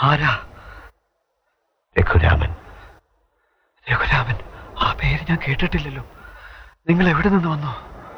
ആരാ രഘുരാമൻ രഘുരാമൻ ആ പേര് ഞാൻ കേട്ടിട്ടില്ലല്ലോ നിങ്ങൾ എവിടെ നിന്ന് വന്നു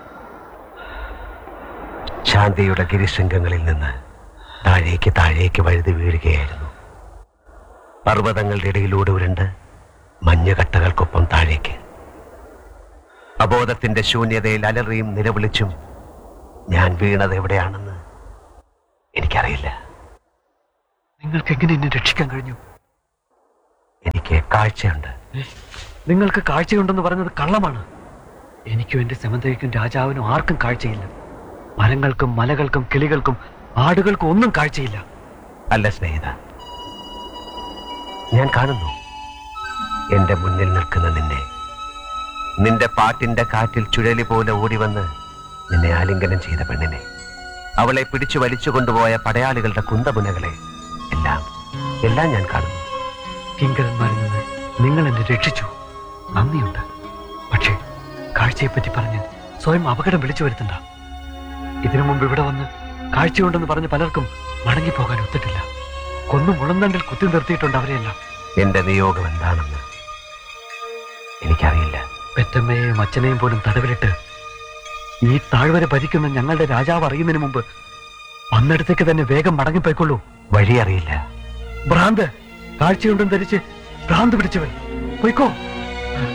ശാന്തിയുടെ ഗിരിശൃംഗങ്ങളിൽ നിന്ന് താഴേക്ക് താഴേക്ക് വഴുതി വീഴുകയായിരുന്നു പർവ്വതങ്ങളുടെ ഇടയിലൂടെ ഉരുണ്ട് മഞ്ഞുകട്ടകൾക്കൊപ്പം താഴേക്ക് അബോധത്തിന്റെ ശൂന്യതയിൽ അലറിയും നിലവിളിച്ചും ഞാൻ വീണത് എവിടെയാണെന്ന് എനിക്കറിയില്ല നിങ്ങൾക്ക് എങ്ങനെ എന്നെ രക്ഷിക്കാൻ കഴിഞ്ഞു എനിക്ക് കാഴ്ചയുണ്ട് ഏ, നിങ്ങൾക്ക് കാഴ്ചയുണ്ടെന്ന് പറഞ്ഞത് കള്ളമാണ് എനിക്കും എന്റെ സെമന്തയ്ക്കും രാജാവിനും ആർക്കും കാഴ്ചയില്ല മരങ്ങൾക്കും മലകൾക്കും കിളികൾക്കും ആടുകൾക്കും ഒന്നും കാഴ്ചയില്ല അല്ല സ്നേഹിത ഞാൻ കാണുന്നു എന്റെ മുന്നിൽ നിൽക്കുന്ന നിന്നെ നിന്റെ പാട്ടിന്റെ കാറ്റിൽ ചുഴലി പോലെ ഓടിവന്ന് നിന്നെ ആലിംഗനം ചെയ്ത പെണ്ണിനെ അവളെ പിടിച്ചു വലിച്ചു കൊണ്ടുപോയ പടയാളികളുടെ കുന്തമുനകളെ എല്ലാം എല്ലാം ഞാൻ കാണുന്നു കിങ്കരന്മാരിൽ നിന്ന് നിങ്ങൾ എന്നെ രക്ഷിച്ചു നന്ദിയുണ്ട് പക്ഷേ കാഴ്ചയെപ്പറ്റി പറഞ്ഞ് സ്വയം അപകടം വിളിച്ചു വരുത്തണ്ട ഇതിനു മുമ്പ് ഇവിടെ വന്ന് കാഴ്ചയുണ്ടെന്ന് പറഞ്ഞ് പലർക്കും മടങ്ങിപ്പോകാൻ ഒത്തിട്ടില്ല കൊന്നു മുളന്തണ്ടിൽ കുത്തി നിർത്തിയിട്ടുണ്ട് അവരെയെല്ലാം എന്റെ നിയോഗം എന്താണെന്ന് എനിക്കറിയില്ല പെറ്റമ്മയെയും അച്ഛനെയും പോലും തടവിലിട്ട് ഈ താഴ്വര ഭരിക്കുന്ന ഞങ്ങളുടെ രാജാവ് അറിയുന്നതിന് മുമ്പ് അന്നിടത്തേക്ക് തന്നെ വേഗം മടങ്ങിപ്പോയിക്കൊള്ളൂ വഴി അറിയില്ല ഭ്രാന്ത് കാഴ്ചയുണ്ടെന്ന് ധരിച്ച് ഭ്രാന്ത് പിടിച്ചവൻ പോയിക്കോ